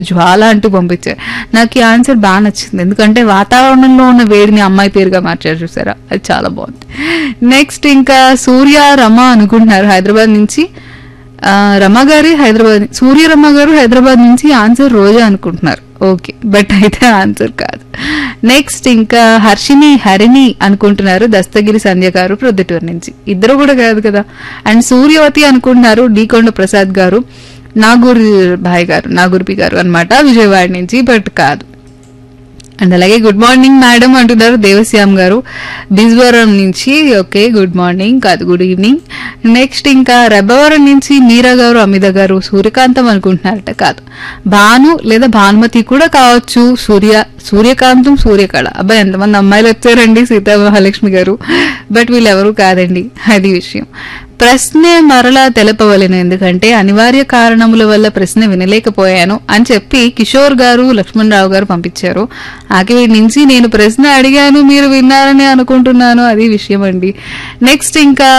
జ్వాల అంటూ పంపించారు నాకు ఈ ఆన్సర్ బాగా నచ్చింది ఎందుకంటే వాతావరణంలో ఉన్న వేడిని అమ్మాయి పేరుగా మార్చారు చూసారా అది చాలా బాగుంది నెక్స్ట్ ఇంకా సూర్య రమ అనుకుంటున్నారు హైదరాబాద్ నుంచి ఆ, రమ గారి హైదరాబాద్ సూర్య రమ గారు హైదరాబాద్ నుంచి ఆన్సర్ రోజా అనుకుంటున్నారు ఓకే బట్ అయితే ఆన్సర్ కాదు నెక్స్ట్ ఇంకా హర్షిని హరిణి అనుకుంటున్నారు దస్తగిరి సంధ్య గారు ప్రొద్దుటూరు నుంచి ఇద్దరు కూడా కాదు కదా అండ్ సూర్యవతి అనుకుంటున్నారు డీకొండ ప్రసాద్ గారు నాగూరి భాయ్ గారు నాగూర్పి గారు అన్నమాట విజయవాడ నుంచి బట్ కాదు అండ్ అలాగే గుడ్ మార్నింగ్ మేడం అంటున్నారు దేవశ్యామ్ గారు బిజ్వరం నుంచి ఓకే గుడ్ మార్నింగ్ కాదు గుడ్ ఈవినింగ్ నెక్స్ట్ ఇంకా రెబ్బవరం నుంచి మీరా గారు అమిత గారు సూర్యకాంతం అనుకుంటున్నారట కాదు భాను లేదా భానుమతి కూడా కావచ్చు సూర్య సూర్యకాంతం సూర్యకళ అబ్బాయి ఎంతమంది అమ్మాయిలు వచ్చారండి సీతా మహాలక్ష్మి గారు బట్ వీళ్ళు ఎవరు కాదండి అది విషయం ప్రశ్నే మరలా తెలపవలెను ఎందుకంటే అనివార్య కారణముల వల్ల ప్రశ్న వినలేకపోయాను అని చెప్పి కిషోర్ గారు లక్ష్మణరావు గారు పంపించారు ఆకివీడి నుంచి నేను ప్రశ్న అడిగాను మీరు విన్నారని అనుకుంటున్నాను అది విషయం అండి నెక్స్ట్ ఇంకా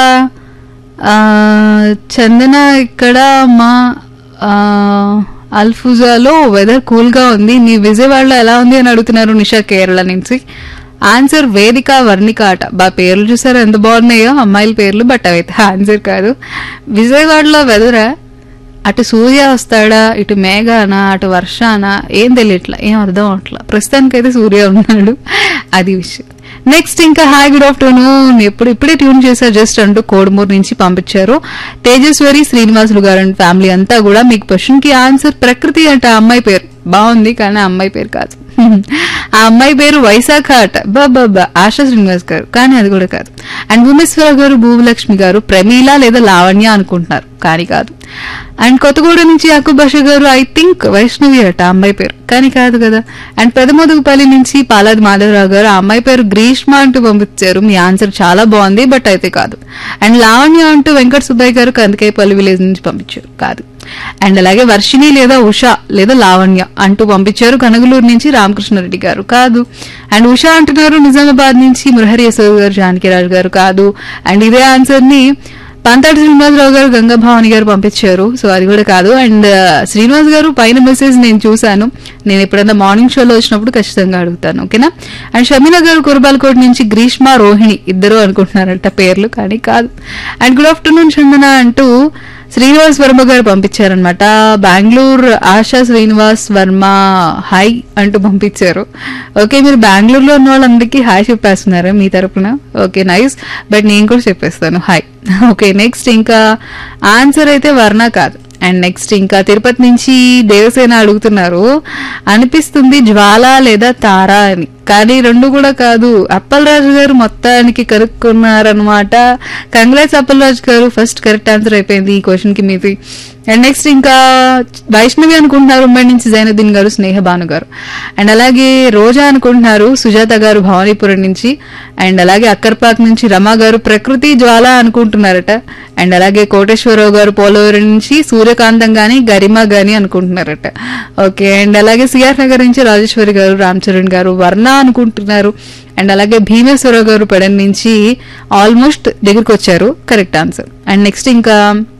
ఆ, చందన ఇక్కడ మా ఆ, అల్ఫుజాలో వెదర్ కూల్ గా ఉంది నీ విజయవాడలో ఎలా ఉంది అని అడుగుతున్నారు నిషా కేరళ నుంచి ఆన్సర్ వేదిక వర్ణిక అట బా పేర్లు చూసారు ఎంత బాగున్నాయో అమ్మాయిల పేర్లు బట్ అవైతే ఆన్సర్ కాదు విజయవాడలో వెదరా అటు సూర్య వస్తాడా ఇటు మేఘానా అటు వర్షానా ఏం తెలియట్లా ఏం అర్థం అవట్లా ప్రస్తుతానికైతే సూర్య ఉన్నాడు అది విషయం నెక్స్ట్ ఇంకా హాయ్ గుడ్ ఆఫ్టర్నూన్ ఎప్పుడు ఇప్పుడే ట్యూన్ చేశారు జస్ట్ అంటూ కోడుమూరు నుంచి పంపించారు తేజస్వరి శ్రీనివాసులు గారు అండ్ ఫ్యామిలీ అంతా కూడా మీకు క్వశ్చన్ కి ఆన్సర్ ప్రకృతి అంట ఆ అమ్మాయి పేరు బాగుంది కానీ ఆ అమ్మాయి పేరు కాదు ఆ అమ్మాయి పేరు వైశాఖ అట బాబా ఆశా శ్రీనివాస్ గారు కానీ అది కూడా కాదు అండ్ భూమేశ్వర గారు భూలక్ష్మి గారు ప్రమీల లేదా లావణ్య అనుకుంటున్నారు కానీ కాదు అండ్ కొత్తగూడెం నుంచి యాకూబ్ బాషా గారు ఐ థింక్ వైష్ణవి అట ఆ అమ్మాయి పేరు కానీ కాదు కదా అండ్ పెదమోదుగుపల్లి నుంచి పాలాది మాధవరావు గారు ఆ అమ్మాయి పేరు గ్రీష్మ అంటూ పంపించారు మీ ఆన్సర్ చాలా బాగుంది బట్ అయితే కాదు అండ్ లావణ్య అంటూ వెంకట సుబ్బయ్య గారు కందికాయపల్లి విలేజ్ నుంచి పంపించారు కాదు అండ్ అలాగే వర్షిణి లేదా ఉష లేదా లావణ్య అంటూ పంపించారు కనగలూరు నుంచి రామకృష్ణారెడ్డి గారు కాదు అండ్ ఉష అంటున్నారు నిజామాబాద్ నుంచి మురహరి యశోద్ గారు జానకిరాజు గారు కాదు అండ్ ఇదే ఆన్సర్ ని పంతాటి శ్రీనివాసరావు గారు గంగా భవాని గారు పంపించారు సో అది కూడా కాదు అండ్ శ్రీనివాస్ గారు పైన మెసేజ్ నేను చూశాను నేను ఎప్పుడైనా మార్నింగ్ షోలో వచ్చినప్పుడు ఖచ్చితంగా అడుగుతాను ఓకేనా అండ్ షమీనా గారు కురబాలకోట నుంచి గ్రీష్మ రోహిణి ఇద్దరు అనుకుంటున్నారంట పేర్లు కానీ కాదు అండ్ గుడ్ ఆఫ్టర్నూన్ చందన అంటూ శ్రీనివాస్ వర్మ గారు పంపించారనమాట బెంగళూరు ఆశా శ్రీనివాస్ వర్మ హాయ్ అంటూ పంపించారు ఓకే మీరు బెంగళూరులో ఉన్న వాళ్ళందరికీ హాయ్ చెప్పేస్తున్నారా మీ తరపున ఓకే నైస్ బట్ నేను కూడా చెప్పేస్తాను హాయ్ ఓకే నెక్స్ట్ ఇంకా ఆన్సర్ అయితే వర్ణ కాదు అండ్ నెక్స్ట్ ఇంకా తిరుపతి నుంచి దేవసేన అడుగుతున్నారు అనిపిస్తుంది జ్వాల లేదా తార అని కానీ రెండు కూడా కాదు అప్పలరాజు గారు మొత్తానికి కనుక్కున్నారనమాట కంగ్రాట్స్ అప్పలరాజు గారు ఫస్ట్ కరెక్ట్ ఆన్సర్ అయిపోయింది ఈ క్వశ్చన్ కి మీది అండ్ నెక్స్ట్ ఇంకా వైష్ణవి అనుకుంటున్నారు ముంబై నుంచి జైనుద్దీన్ గారు స్నేహ భాను గారు అండ్ అలాగే రోజా అనుకుంటున్నారు సుజాత గారు భవానీపురం నుంచి అండ్ అలాగే అక్కర్పాక్ నుంచి రమా గారు ప్రకృతి జ్వాల అనుకుంటున్నారట అండ్ అలాగే కోటేశ్వరరావు గారు పోలవరం నుంచి సూర్యకాంతం గాని గరిమ గాని అనుకుంటున్నారట ఓకే అండ్ అలాగే సిఆర్ నగర్ నుంచి రాజేశ్వరి గారు రామ్ చరణ్ గారు వర్ణ అనుకుంటున్నారు అండ్ అలాగే భీమేశ్వరరావు గారు పెడన్ నుంచి ఆల్మోస్ట్ దగ్గరికి వచ్చారు కరెక్ట్ ఆన్సర్ అండ్ నెక్స్ట్ ఇంకా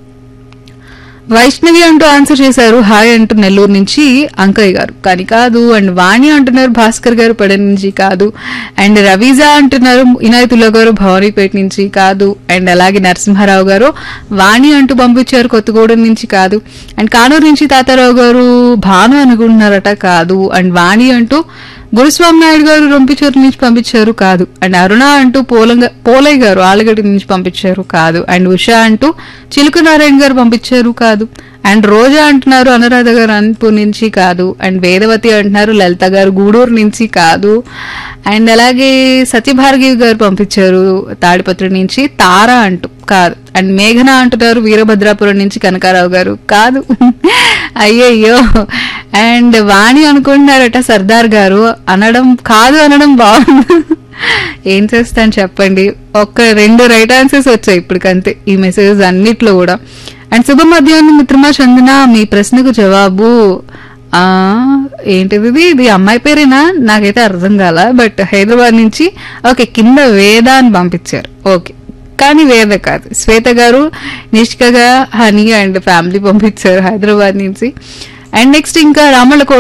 వైష్ణవి అంటూ ఆన్సర్ చేశారు హాయ్ అంటూ నెల్లూరు నుంచి అంకయ్య గారు కానీ కాదు అండ్ వాణి అంటున్నారు భాస్కర్ గారు పడ నుంచి కాదు అండ్ రవీజా అంటున్నారు ఇనాయతుల్లా గారు భవానీపేట నుంచి కాదు అండ్ అలాగే నరసింహారావు గారు వాణి అంటూ పంపించారు కొత్తగూడెం నుంచి కాదు అండ్ కానూరు నుంచి తాతారావు గారు భాను అనుకుంటున్నారట కాదు అండ్ వాణి అంటూ గురుస్వామి నాయుడు గారు రొంపిచూరు నుంచి పంపించారు కాదు అండ్ అరుణ అంటూ పోలంగ పోలయ్య గారు ఆలగడ్డ నుంచి పంపించారు కాదు అండ్ ఉషా అంటూ చిలుకు నారాయణ గారు పంపించారు కాదు అండ్ రోజా అంటున్నారు అనురాధ గారు అన్పూర్ నుంచి కాదు అండ్ వేదవతి అంటున్నారు లలిత గారు గూడూరు నుంచి కాదు అండ్ అలాగే సత్యభార్గవి గారు పంపించారు తాడిపత్రి నుంచి తార అంటూ కాదు అండ్ మేఘన అంటున్నారు వీరభద్రాపురం నుంచి కనకారావు గారు కాదు అయ్యయ్యో అండ్ వాణి అనుకుంటున్నారట సర్దార్ గారు అనడం కాదు అనడం బాగుంది ఏం చేస్తాను చెప్పండి ఒక్క రెండు రైట్ ఆన్సర్స్ వచ్చాయి ఇప్పటికంతే ఈ మెసేజెస్ అన్నిట్లో కూడా అండ్ శుభ మధ్యాహ్నం మిత్రమా చందన మీ ప్రశ్నకు జవాబు ఆ ఏంటిది ఇది? ఇది అమ్మాయి పేరేనా నాకైతే అర్థం కాల బట్ హైదరాబాద్ నుంచి ఓకే కింద వేద అని పంపించారు ఓకే కానీ వేద కాదు శ్వేత గారు నిష్కగా హనీ అండ్ ఫ్యామిలీ పంపించారు హైదరాబాద్ నుంచి అండ్ నెక్స్ట్ ఇంకా రామళ్ళ